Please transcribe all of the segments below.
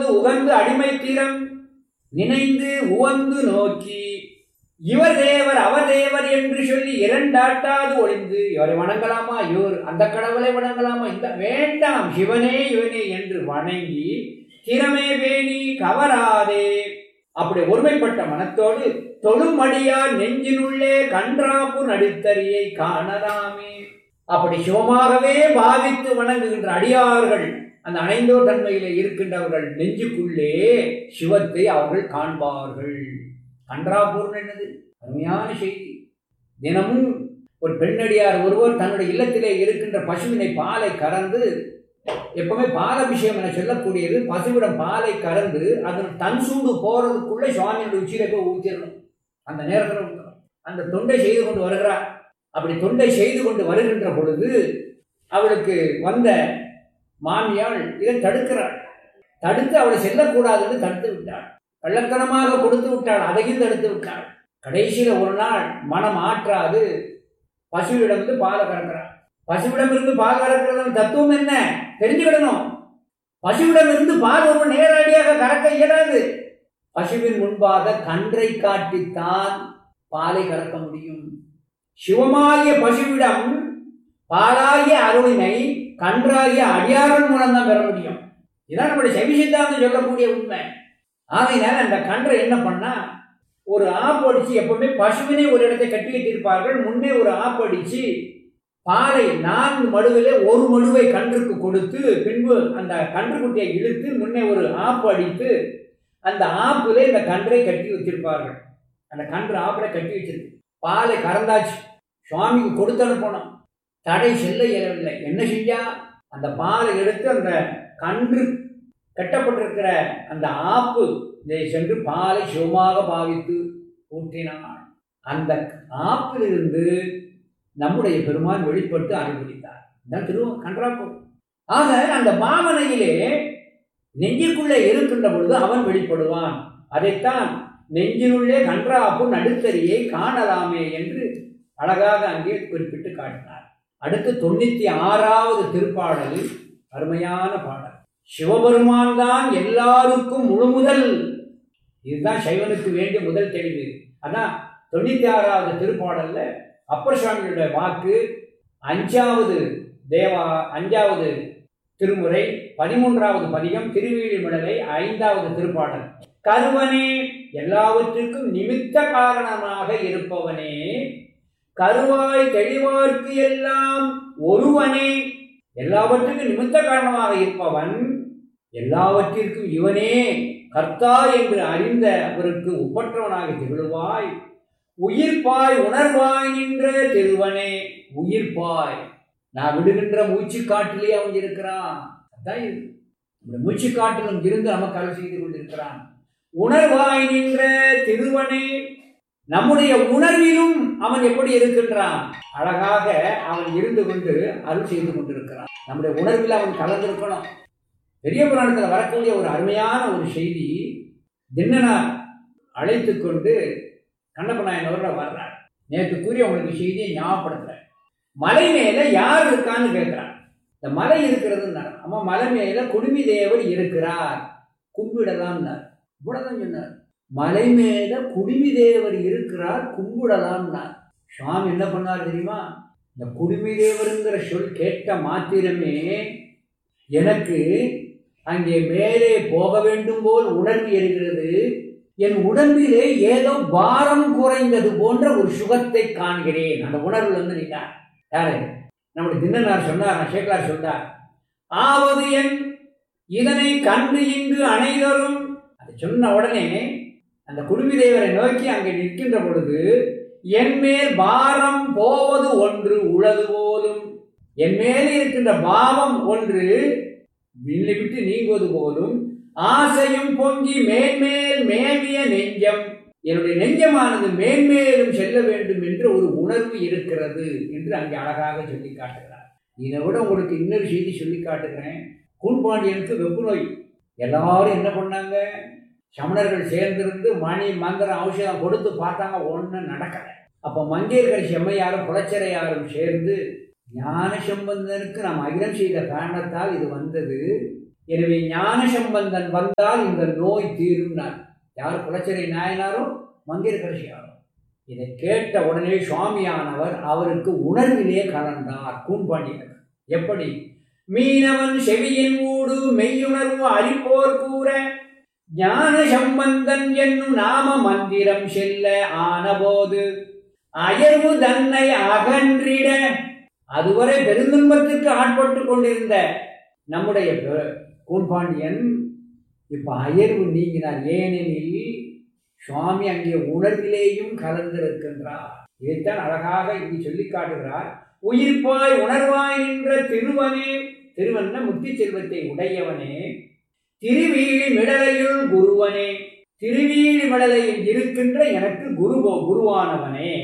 போது உகந்து அடிமை தீரம் நினைந்து உவந்து நோக்கி இவர் தேவர் அவர் தேவர் என்று சொல்லி இரண்டாட்டாது ஒளிந்து இவரை வணங்கலாமா இவர் அந்த கடவுளை வணங்கலாமா இந்த வேண்டாம் சிவனே இவனே என்று வணங்கி திறமே வேணி கவராதே அப்படி ஒருமைப்பட்ட மனத்தோடு தொழுமடியார் நெஞ்சினுள்ளே கன்றாப்பு நடுத்தறியை காணலாமே அப்படி சிவமாகவே பாவித்து வணங்குகின்ற அடியார்கள் அந்த அணைந்தோர் தன்மையிலே இருக்கின்றவர்கள் நெஞ்சுக்குள்ளே சிவத்தை அவர்கள் காண்பார்கள் கன்றாப்பூர்ணம் என்னது அருமையான செய்தி தினமும் ஒரு பெண்ணடியார் ஒருவர் தன்னுடைய இல்லத்திலே இருக்கின்ற பசுவினை பாலை கறந்து எப்பவுமே பாலபிஷேகம் என சொல்லக்கூடியது பசுவிடம் பாலை கறந்து அதன் தன் சூடு போறதுக்குள்ள சுவாமியோட உச்சியில போய் ஊற்றிடணும் அந்த நேரத்தில் ஊற்றணும் அந்த தொண்டை செய்து கொண்டு வருகிறார் அப்படி தொண்டை செய்து கொண்டு வருகின்ற பொழுது அவளுக்கு வந்த மாமியாள் இதை தடுக்கிறாள் தடுத்து அவளை செல்லக்கூடாதுன்னு தடுத்து விட்டாள் கள்ளத்தனமாக கொடுத்து விட்டாள் அதையும் தடுத்து விட்டாள் கடைசியில் ஒரு நாள் மனம் ஆற்றாது பசுவிடம் இருந்து பாலை கறக்கிறாள் பசுவிடம் இருந்து பால் கறக்கிறதன் தத்துவம் என்ன தெரிஞ்சுக்கிடணும் பசுவிடம் இருந்து பால் ஒரு நேரடியாக கறக்க இயலாது பசுவின் முன்பாக கன்றை காட்டித்தான் பாலை கறக்க முடியும் சிவமாகிய பசுவிடம் பாலாகிய அருளினை கன்றாகிய அடியார்கள் மூலம் தான் பெற முடியும் இதான் நம்முடைய செவி சித்தாந்தம் சொல்லக்கூடிய உண்மை ஆகையினால அந்த கன்றை என்ன பண்ணா ஒரு ஆப்பு அடிச்சு எப்பவுமே பசுவினை ஒரு இடத்தை கட்டி வைத்திருப்பார்கள் முன்னே ஒரு ஆப்பு அடிச்சு பாலை நான்கு மடுவிலே ஒரு மடுவை கன்றுக்கு கொடுத்து பின்பு அந்த கன்றுக்குட்டியை இழுத்து முன்னே ஒரு ஆப்பு அடித்து அந்த ஆப்புல இந்த கன்றை கட்டி வச்சிருப்பார்கள் அந்த கன்று ஆப்புல கட்டி வச்சிருக்கு பாலை கறந்தாச்சு சுவாமிக்கு கொடுத்து அனுப்பணும் தடை செல்ல இயலவில்லை என்ன செஞ்சா அந்த பாலை எடுத்து அந்த கன்று கட்டப்பட்டிருக்கிற அந்த ஆப்பு இதை சென்று பாலை சிவமாக பாவித்து ஊற்றினான் அந்த ஆப்பிலிருந்து நம்முடைய பெருமான் வெளிப்பட்டு அனுபவித்தார் இதான் திரு கன்றாப்பூர் ஆக அந்த பாவனையிலே நெஞ்சுக்குள்ளே இருக்கின்ற பொழுது அவன் வெளிப்படுவான் அதைத்தான் நெஞ்சினுள்ளே கன்றாப்பு நடுத்தறியை காணலாமே என்று அழகாக அங்கே குறிப்பிட்டு காட்டினார் அடுத்து தொண்ணூத்தி ஆறாவது திருப்பாடல் அருமையான பாடல் சிவபெருமான் தான் எல்லாருக்கும் முழுமுதல் இதுதான் சைவனுக்கு வேண்டிய முதல் தெளிவு அதான் தொண்ணூத்தி ஆறாவது திருப்பாடல்ல அப்பர் சுவாமியுடைய வாக்கு அஞ்சாவது தேவா அஞ்சாவது திருமுறை பதிமூன்றாவது பதிகம் திருவீழிமிடலை ஐந்தாவது திருப்பாடல் கருவனே எல்லாவற்றிற்கும் நிமித்த காரணமாக இருப்பவனே கருவாய் தெளிவார்க்கு எல்லாம் ஒருவனே எல்லாவற்றுக்கும் நிமித்த காரணமாக இருப்பவன் எல்லாவற்றிற்கும் இவனே கர்த்தா என்று அறிந்த அவருக்கு ஒப்பற்றவனாக திகழுவாய் உயிர்ப்பாய் உணர்வாய் நின்ற திருவனே உயிர்ப்பாய் நான் விடுகின்ற மூச்சு காட்டிலே அவன் இருக்கிறான் அதான் இது இந்த மூச்சு காட்டிலும் இருந்து நமக்கு அருள் செய்து கொண்டிருக்கிறான் உணர்வாய் நின்ற திருவனே நம்முடைய உணர்விலும் அவன் எப்படி இருக்கின்றான் அழகாக அவன் இருந்து கொண்டு அருள் செய்து கொண்டிருக்கிறான் நம்முடைய உணர்வில் அவன் கலந்திருக்கணும் பெரிய புராணத்தில் வரக்கூடிய ஒரு அருமையான ஒரு செய்தி தின்னனார் அழைத்து கொண்டு கண்ணப்ப நாயனோட வர்றார் நேற்று கூறிய உங்களுக்கு செய்தியை ஞாபகப்படுத்துறேன் மலை மேல யார் இருக்கான்னு கேட்கிறான் இந்த மலை இருக்கிறதுன்னார் அம்மா மலை மேல குடுமி தேவர் இருக்கிறார் கும்பிடலாம்னார் இவ்வளவுதான் சொன்னார் மலை மேல குடுமி தேவர் இருக்கிறார் கும்பிடலாம்னார் சுவாமி என்ன பண்ணார் தெரியுமா இந்த குடுமி தேவருங்கிற சொல் கேட்ட மாத்திரமே எனக்கு அங்கே மேலே போக வேண்டும் போல் உணர்வு எறுகிறது என் உடம்பிலே ஏதோ பாரம் குறைந்தது போன்ற ஒரு சுகத்தை காண்கிறேன் அந்த உணர்வுல வந்து நின்றார் யாரு நம்முடைய தின்னனார் சொன்னார் நான் சேக்கலார் சொன்னார் ஆவது என் இதனை கண்டு இங்கு அனைவரும் அதை சொன்ன உடனே அந்த குடுமி தேவரை நோக்கி அங்கே நிற்கின்ற பொழுது என் மேல் பாரம் போவது ஒன்று உளது போலும் என் மேல் இருக்கின்ற பாவம் ஒன்று விண்ணை விட்டு நீங்குவது போலும் ஆசையும் பொங்கி மேன்மேல் மேவிய நெஞ்சம் என்னுடைய நெஞ்சமானது மேன்மேலும் செல்ல வேண்டும் என்று ஒரு உணர்வு இருக்கிறது என்று அங்கே அழகாக சொல்லி காட்டுகிறார் இதை விட உங்களுக்கு இன்னொரு செய்தி சொல்லி காட்டுகிறேன் கூன்பாண்டியனுக்கு வெப்பு நோய் எல்லாரும் என்ன பண்ணாங்க சமணர்கள் சேர்ந்திருந்து மணி மந்திரம் ஔஷதம் கொடுத்து பார்த்தாங்க ஒன்றும் நடக்கலை அப்போ மங்கையர்கள் செம்மையாரும் குலச்சரையாரும் சேர்ந்து ஞான சம்பந்தனுக்கு நாம் அகிலம் செய்த காரணத்தால் இது வந்தது எனவே ஞான சம்பந்தன் வந்தால் இந்த நோய் தீரும்னார் யார் குலச்சரை நாயனாரும் மந்திரகரசியாரும் இதை கேட்ட உடனே சுவாமியானவர் அவருக்கு உணர்விலே கலந்தார் கூன்பாண்டியர் எப்படி மீனவன் செவியின் ஊடு மெய்யுணர்வு அறிப்போர் கூற ஞான சம்பந்தன் என்னும் நாம மந்திரம் செல்ல ஆனபோது அயர்வு தன்னை அகன்றிட அதுவரை பெருந்துன்பத்திற்கு ஆட்பட்டு கொண்டிருந்த நம்முடைய பெ- கூன்பாண்டியன் இப்ப அயர்வு நீங்கினார் ஏனெனில் சுவாமி அங்கே உணர்விலேயும் கலந்திருக்கின்றார் இதைத்தான் அழகாக இங்கு சொல்லி காட்டுகிறார் உயிர்ப்பாய் உணர்வாய் நின்ற திருவனே திருவன்ன முத்தி செல்வத்தை உடையவனே திருவீழி மிடலையுள் குருவனே திருவீழி மிடலையில் இருக்கின்ற எனக்கு குருவோ குருவானவனே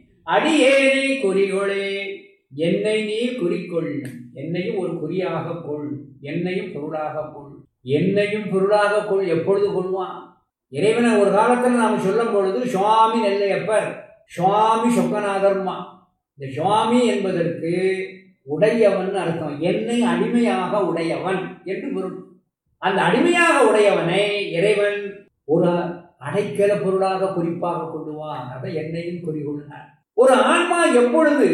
அடியேனை குறிகொளே என்னை நீ குறிக்கொள் என்னையும் ஒரு குறியாக கொள் என்னையும் பொருளாக கொள் என்னையும் பொருளாக கொள் எப்பொழுது கொள்வான் இறைவனை ஒரு காலத்தில் நாம் சொல்லும் பொழுது சுவாமி நெல்லையப்பர் சுவாமி சொக்கநாதர்மா இந்த சுவாமி என்பதற்கு உடையவன் அர்த்தம் என்னை அடிமையாக உடையவன் என்று பொருள் அந்த அடிமையாக உடையவனை இறைவன் ஒரு அடைக்கல பொருளாக குறிப்பாக கொள்ளுவான் அதை என்னையும் குறிகொள்ளார் ஒரு ஆன்மா எப்பொழுது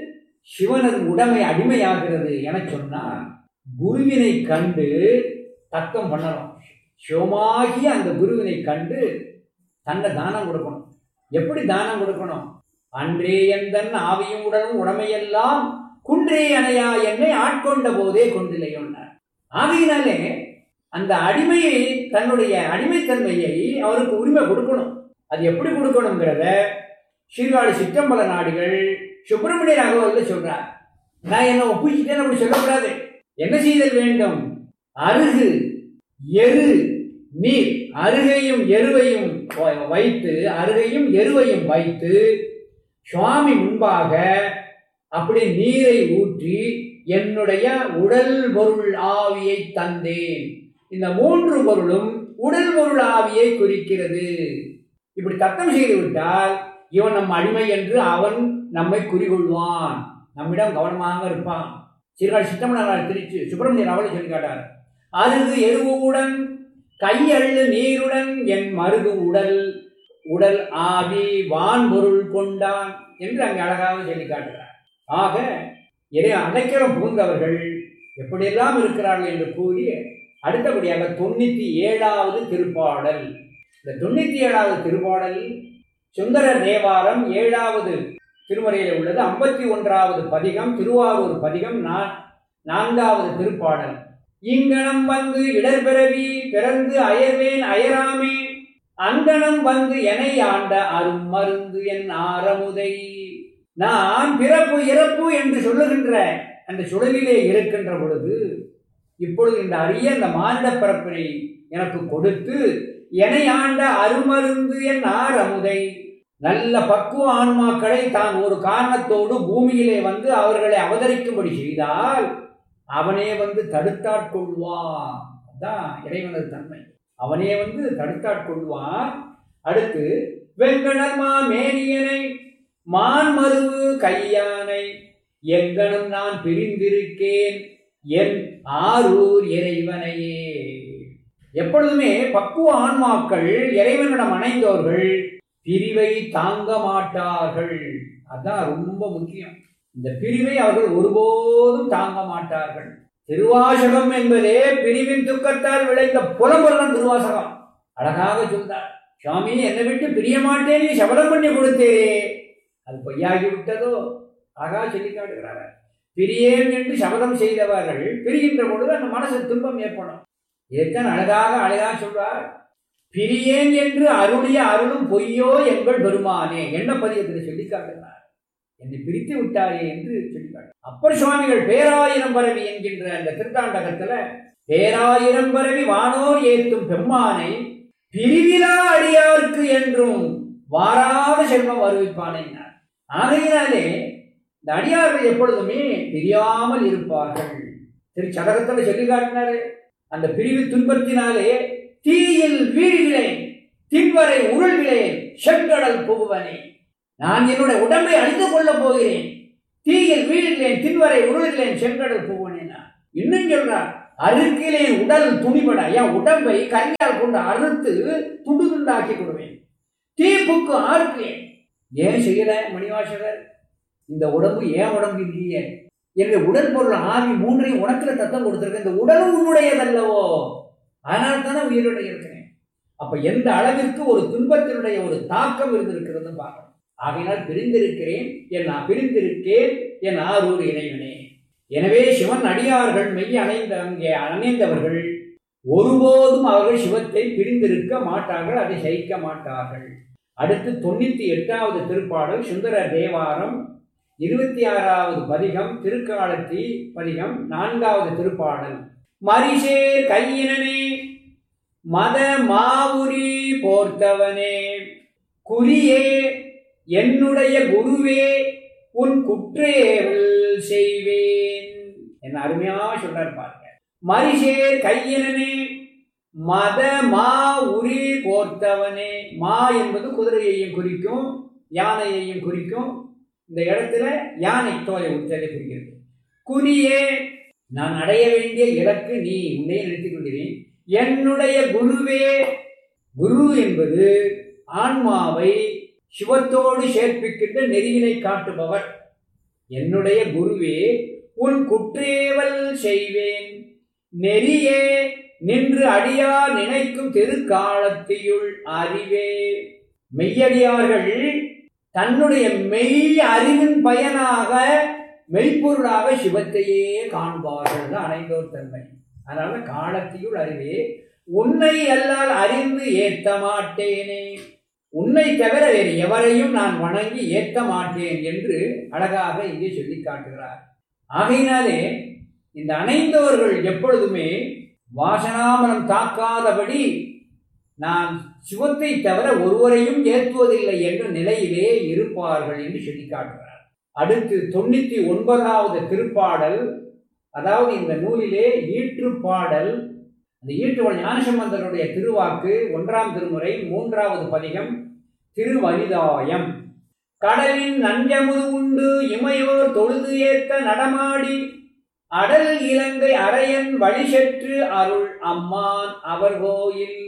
சிவனது உடைமை அடிமையாகிறது என சொன்னால் குருவினை கண்டு தக்கம் பண்ணணும் சிவமாகிய அந்த குருவினை கண்டு தன்னை தானம் கொடுக்கணும் எப்படி தானம் கொடுக்கணும் அன்றே எந்தன் ஆவியும் உடலும் உடமையெல்லாம் குன்றே அணையா என்னை ஆட்கொண்ட போதே கொண்டில்லையோன்னார் ஆகையினாலே அந்த அடிமையை தன்னுடைய அடிமைத்தன்மையை அவருக்கு உரிமை கொடுக்கணும் அது எப்படி கொடுக்கணுங்கிறத சீர்காழி சிற்றம்பல நாடுகள் சுப்பிரமணிய ராகவல்ல சொல்றார் நான் என்ன ஒப்பிச்சுட்டேன்னு அப்படி சொல்லக்கூடாது என்ன செய்தல் வேண்டும் அருகு எரு நீர் அருகையும் எருவையும் வ- வைத்து அருகையும் எருவையும் வைத்து சுவாமி முன்பாக அப்படி நீரை ஊற்றி என்னுடைய உடல் பொருள் ஆவியை தந்தேன் இந்த மூன்று பொருளும் உடல் பொருள் ஆவியை குறிக்கிறது இப்படி தத்தம் செய்து விட்டால் இவன் நம் அடிமை என்று அவன் நம்மை குறிகொள்வான் நம்மிடம் கவனமாக இருப்பான் சீர்காழி சித்தமனார் திருச்சி சுப்பிரமணியன் அவளை சொல்லி காட்டார் அருகு எருவுடன் கையள்ளு நீருடன் என் மருகு உடல் உடல் ஆவி வான்பொருள் கொண்டான் என்று அங்கே அழகாக சொல்லி காட்டுகிறார் ஆக இறை அடைக்கலம் புகுந்தவர்கள் எப்படியெல்லாம் இருக்கிறார்கள் என்று கூறி அடுத்தபடியாக தொண்ணூத்தி ஏழாவது திருப்பாடல் இந்த தொண்ணூத்தி ஏழாவது திருப்பாடல் சுந்தர தேவாரம் ஏழாவது திருமுறையில் உள்ளது ஐம்பத்தி ஒன்றாவது பதிகம் திருவாரூர் பதிகம் நா- நான்காவது திருப்பாடல் இங்கனம் வந்து இடர்பிறவி பிறந்து அயர்வேன் அயராமே அங்கனம் வந்து எனை ஆண்ட அரும் மருந்து என் ஆரமுதை நான் பிறப்பு இறப்பு என்று சொல்லுகின்ற அந்த சுடலிலே இருக்கின்ற பொழுது இப்பொழுது இந்த அரிய அந்த மானிட பிறப்பினை எனக்கு கொடுத்து எனை ஆண்ட அருமருந்து என் ஆரமுதை நல்ல பக்குவ ஆன்மாக்களை தான் ஒரு காரணத்தோடு பூமியிலே வந்து அவர்களை அவதரிக்கும்படி செய்தால் அவனே வந்து தடுத்தாட்கொள்வான் அதான் இறைவனது தன்மை அவனே வந்து தடுத்தாட்கொள்வான் அடுத்து வெங்கடர்மா மேனியனை மான்மருவு கையானை எங்கனும் நான் பிரிந்திருக்கேன் என் ஆரூர் இறைவனையே எப்பொழுதுமே பக்குவ ஆன்மாக்கள் இறைவனிடம் அணைந்தவர்கள் பிரிவை தாங்க மாட்டார்கள் அதான் ரொம்ப முக்கியம் இந்த பிரிவை அவர்கள் ஒருபோதும் தாங்க மாட்டார்கள் திருவாசகம் என்பதே பிரிவின் துக்கத்தால் விளைந்த புலம்புறம் திருவாசகம் அழகாக சொல்றார் சுவாமி என்னை விட்டு பிரிய மாட்டேன் சபதம் பண்ணி கொடுத்தேரே அது பொய்யாகி விட்டதோ அழகா சொல்லி காட்டுகிறார் பிரியேன் என்று சபதம் செய்தவர்கள் பிரிகின்ற பொழுது அந்த மனசு துன்பம் ஏற்படும் இதைத்தான் அழகாக அழகா சொல்றார் பிரியேன் என்று அருளிய அருளும் பொய்யோ எங்கள் பெருமானே என்ன பதியத்தில் சொல்லி காட்டுகிறார் என்னை பிரித்து விட்டாரே என்று சொல்லி காட்டு அப்பர் சுவாமிகள் பேராயிரம் பரவி என்கின்ற அந்த திருத்தாண்டகத்துல பேராயிரம் பரவி வானோர் ஏத்தும் பெம்மானை பிரிவிலா அடியார்க்கு என்றும் வாராத செல்வம் வருவிப்பானே ஆகையினாலே இந்த அடியார்கள் எப்பொழுதுமே பிரியாமல் இருப்பார்கள் திரு சதகத்தில் சொல்லி காட்டினாரு அந்த பிரிவு துன்பத்தினாலே தீயில் வீழ்கிறேன் தின்வரை உருள்கிறேன் செங்கடல் புகுவனே நான் என்னுடைய உடம்பை அழிந்து கொள்ளப் போகிறேன் தீயில் வீழ்கிறேன் தின்வரை உருள்கிறேன் செங்கடல் புகுவனே நான் இன்னும் சொல்றார் அறுக்கிலேன் உடல் துணிபட என் உடம்பை கரியால் கொண்டு அறுத்து துண்டு துண்டாக்கி கொடுவேன் தீப்புக்கு ஆறுக்கிறேன் ஏன் செய்யல மணிவாசகர் இந்த உடம்பு ஏன் உடம்பு இல்லையே என்னுடைய உடல் பொருள் ஆவி மூன்றையும் உனக்குல தத்தம் கொடுத்திருக்க இந்த உடலும் உன்னுடையதல்லவோ அதனால தானே உயிரோட இருக்கிறேன் அப்ப எந்த அளவிற்கு ஒரு துன்பத்தினுடைய ஒரு தாக்கம் இருந்திருக்கிறது பார்க்கணும் ஆகையினால் பிரிந்திருக்கிறேன் என் நான் பிரிந்திருக்கேன் என் ஆரூர் இறைவனே எனவே சிவன் அடியார்கள் மெய் அணைந்த அங்கே அணைந்தவர்கள் ஒருபோதும் அவர்கள் சிவத்தை பிரிந்திருக்க மாட்டார்கள் அதை சகிக்க மாட்டார்கள் அடுத்து தொண்ணூத்தி எட்டாவது திருப்பாடல் சுந்தர தேவாரம் இருபத்தி ஆறாவது பதிகம் திருக்காலத்தி பதிகம் நான்காவது திருப்பாடல் மரிசேர் கையினனே மத மாவுரி போர்த்தவனே குறியே என்னுடைய குருவே உன் குற்றேவல் செய்வேன் என்ன அருமையா சொல்றார் பாருங்க மரிசேர் கையினனே மத மா உரி போர்த்தவனே மா என்பது குதிரையையும் குறிக்கும் யானையையும் குறிக்கும் இந்த இடத்துல யானை தோலை உச்சலை குறிக்கிறது குறியே நான் அடைய வேண்டிய இலக்கு நீ உன்னை நிறுத்திக் கொள்கிறேன் என்னுடைய குருவே குரு என்பது ஆன்மாவை சிவத்தோடு சேர்ப்பிக்கின்ற நெறியினை காட்டுபவர் என்னுடைய குருவே உன் குற்றேவல் செய்வேன் நெறியே நின்று அடியார் நினைக்கும் திருக்காலத்தியுள் அறிவே மெய்யடியார்கள் தன்னுடைய மெய் அறிவின் பயனாக மெய்ப்பொருளாக சிவத்தையே காண்பார்கள் தான் அனைந்தோர் தன்மை அதனால காலத்தியுள் அறிவே உன்னை அல்லால் அறிந்து ஏத்த மாட்டேனே உன்னை தவிர வேறு எவரையும் நான் வணங்கி ஏற்க மாட்டேன் என்று அழகாக இங்கே சொல்லி காட்டுகிறார் ஆகையினாலே இந்த அணைந்தவர்கள் எப்பொழுதுமே வாசனாமலம் தாக்காதபடி நான் சிவத்தை தவிர ஒருவரையும் ஏற்றுவதில்லை என்ற நிலையிலே இருப்பார்கள் என்று சொல்லி காட்டுகிறார் அடுத்து தொண்ணூத்தி ஒன்பதாவது திருப்பாடல் அதாவது இந்த நூலிலே ஈற்று பாடல் அந்த ஈற்றுவன் ஞானசம்பந்தருடைய திருவாக்கு ஒன்றாம் திருமுறை மூன்றாவது பதிகம் திருவனிதாயம் கடலின் நஞ்சமுது உண்டு இமையோர் தொழுது ஏத்த நடமாடி அடல் இலங்கை அரையன் வழிசெற்று அருள் அம்மான் அவர் கோயில்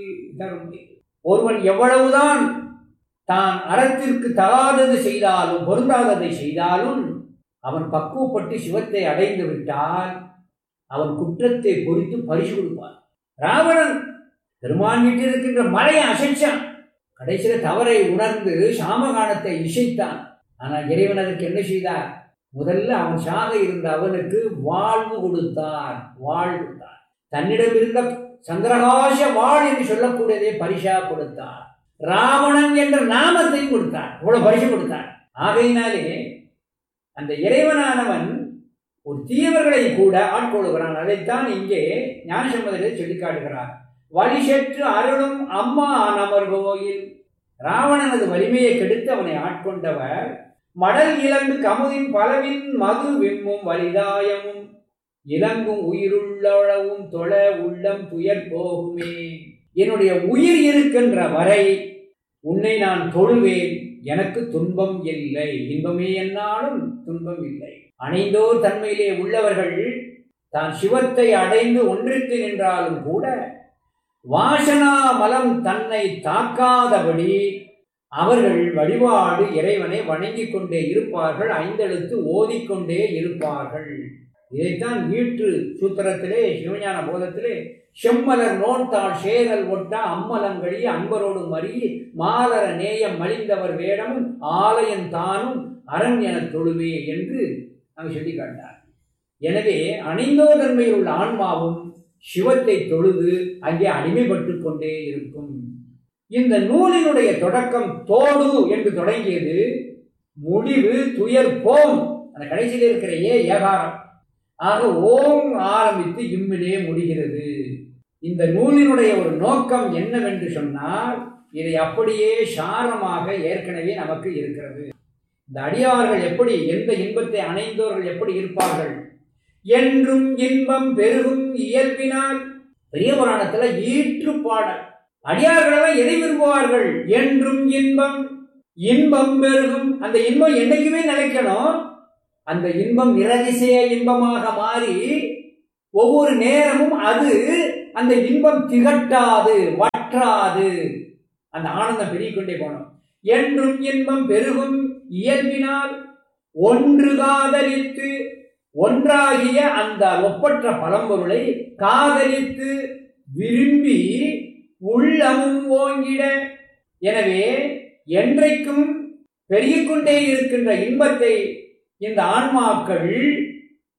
ஒருவன் எவ்வளவுதான் தான் அறத்திற்கு தகாதது செய்தாலும் பொருந்தாததை செய்தாலும் அவன் பக்குவப்பட்டு சிவத்தை அடைந்து விட்டால் அவன் குற்றத்தை பொறித்து பரிசு கொடுப்பான் ராவணன் பெருமான் வீட்டில் இருக்கின்ற மலையை அசைச்சான் கடைசியில தவறை உணர்ந்து சாமகானத்தை இசைத்தான் ஆனால் இறைவன் அதற்கு என்ன செய்தார் முதல்ல அவன் சாக இருந்த அவனுக்கு வாழ்வு கொடுத்தார் வாழ் கொடுத்தார் தன்னிடம் இருந்த சந்திரகாச வாழ் என்று சொல்லக்கூடியதை பரிசா கொடுத்தார் ராவணன் என்ற நாமத்தையும் கொடுத்தார் இவ்வளவு பரிசு கொடுத்தார் ஆகையினாலே அந்த இறைவனானவன் ஒரு தீயவர்களை கூட ஆட்கொள்கிறான் அதைத்தான் இங்கே ஞானசம்பதத்தை சொல்லி காட்டுகிறார் வழிசெற்று அருளும் அம்மா நமர் கோயில் ராவணனது வலிமையை கெடுத்து அவனை ஆட்கொண்டவர் மடல் இலங்கு கமுதின் பலவின் மது விம்மும் வலிதாயமும் இலங்கும் உயிருள்ளளவும் தொழ உள்ளம் துயர் போகுமே என்னுடைய உயிர் இருக்கின்ற வரை உன்னை நான் தொழுவேன் எனக்கு துன்பம் இல்லை இன்பமே என்னாலும் துன்பம் இல்லை அணைந்தோர் தன்மையிலே உள்ளவர்கள் தான் சிவத்தை அடைந்து ஒன்றிற்கு நின்றாலும் கூட வாசனா மலம் தன்னை தாக்காதபடி அவர்கள் வழிபாடு இறைவனை வணங்கிக் கொண்டே இருப்பார்கள் ஐந்தெழுத்து ஓதிக்கொண்டே இருப்பார்கள் இதைத்தான் ஈற்று சூத்திரத்திலே சிவஞான போதத்திலே செம்மலர் நோன்தாள் சேரல் ஒட்ட அம்மலங்களி அன்பரோடு மறி மாலர நேயம் மலிந்தவர் வேடமும் ஆலயன் தானும் அரண் என தொழுவே என்று அங்கு சொல்லி காட்டார் எனவே அணிந்தோதன்மையில் உள்ள ஆன்மாவும் சிவத்தை தொழுது அங்கே அடிமைப்பட்டு கொண்டே இருக்கும் இந்த நூலினுடைய தொடக்கம் தோடு என்று தொடங்கியது முடிவு துயர் போம் அந்த கடைசியில் இருக்கிற ஏ ஏகாரம் ஆக ஓம் ஆரம்பித்து இம்மிலே முடிகிறது இந்த நூலினுடைய ஒரு நோக்கம் என்னவென்று சொன்னால் இதை அப்படியே சாரமாக ஏற்கனவே நமக்கு இருக்கிறது இந்த அடியார்கள் எப்படி எந்த இன்பத்தை அணைந்தோர்கள் எப்படி இருப்பார்கள் என்றும் இன்பம் பெருகும் இயல்பினால் பெரிய புராணத்துல ஈற்று பாடல் அடியார்களெல்லாம் எதை விரும்புவார்கள் என்றும் இன்பம் இன்பம் பெருகும் அந்த இன்பம் என்னைக்குமே நிலைக்கணும் அந்த இன்பம் நிரதிசய இன்பமாக மாறி ஒவ்வொரு நேரமும் அது அந்த இன்பம் திகட்டாது வற்றாது அந்த ஆனந்தம் பெருகிக்கொண்டே போனோம் என்றும் இன்பம் பெருகும் இயல்பினால் ஒன்று காதலித்து ஒன்றாகிய அந்த ஒப்பற்ற பழம்பொருளை காதலித்து விரும்பி உள்ளமும் ஓங்கிட எனவே என்றைக்கும் பெருகிக்கொண்டே இருக்கின்ற இன்பத்தை இந்த ஆன்மாக்கள்